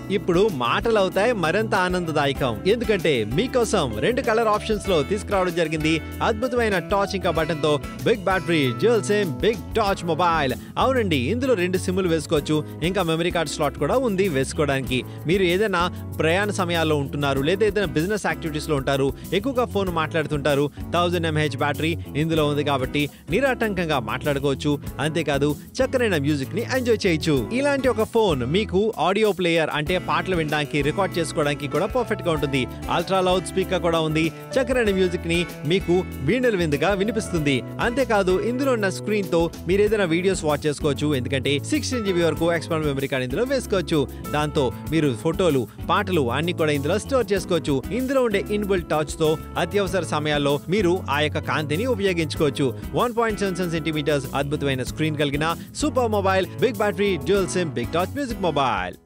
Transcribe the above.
ఇప్పుడు మాటలు అవుతాయి మరింత ఆనందదాయకం ఎందుకంటే మీకోసం రెండు కలర్ ఆప్షన్స్ లో తీసుకురావడం జరిగింది అద్భుతమైన టార్చ్ ఇంకా బటన్ తో big battery dual same big torch mobile అవునండి ఇందులో రెండు సిమ్లు వేసుకోవచ్చు ఇంకా మెమరీ కార్డ్ స్లాట్ కూడా ఉంది వేసుకోవడానికి మీరు ఏదైనా ప్రయాణ సమయాల్లో ఉంటున్నారు లేదా ఏదైనా బిజినెస్ యాక్టివిటీస్ లో ఉంటారు ఎక్కువగా ఫోన్ మాట్లాడుతుంటారు థౌజండ్ ఎంహెచ్ బ్యాటరీ ఇందులో ఉంది కాబట్టి నిరాటంకంగా మాట్లాడుకోవచ్చు అంతేకాదు చక్కనైన మ్యూజిక్ ని ఎంజాయ్ చేయొచ్చు ఇలాంటి ఒక ఫోన్ మీకు ఆడియో ప్లేయర్ అంటే పాటలు వినడానికి రికార్డ్ చేసుకోవడానికి కూడా పర్ఫెక్ట్ గా ఉంటుంది అల్ట్రా లౌడ్ స్పీకర్ కూడా ఉంది చక్కనైన మ్యూజిక్ ని మీకు వీణులు విందుగా వినిపిస్తుంది అంతేకాదు ఇందులో ఉన్న స్క్రీన్ తో మీరు ఏదైనా వీడియోస్ వాచ్ చేసుకోవచ్చు ఎందుకంటే సిక్స్టీన్ జీబీ వరకు ఎక్స్పాండ్ మెమరీ కార్డ్ ఇందులో వేసుకోవచ్చు దాంతో మీరు ఫోటోలు పాటలు అన్ని కూడా ఇందులో స్టోర్ చేసుకోవచ్చు ఇందులో ఉండే ఇన్బుల్ టచ్ తో అత్యవసర సమయాల్లో మీరు ఆ యొక్క కాంతిని ఉపయోగించుకోవచ్చు one point seven seven centimetres అద్భుతమైన స్క్రీన్ కలిగిన super mobile big battery dual sim big torch music mobile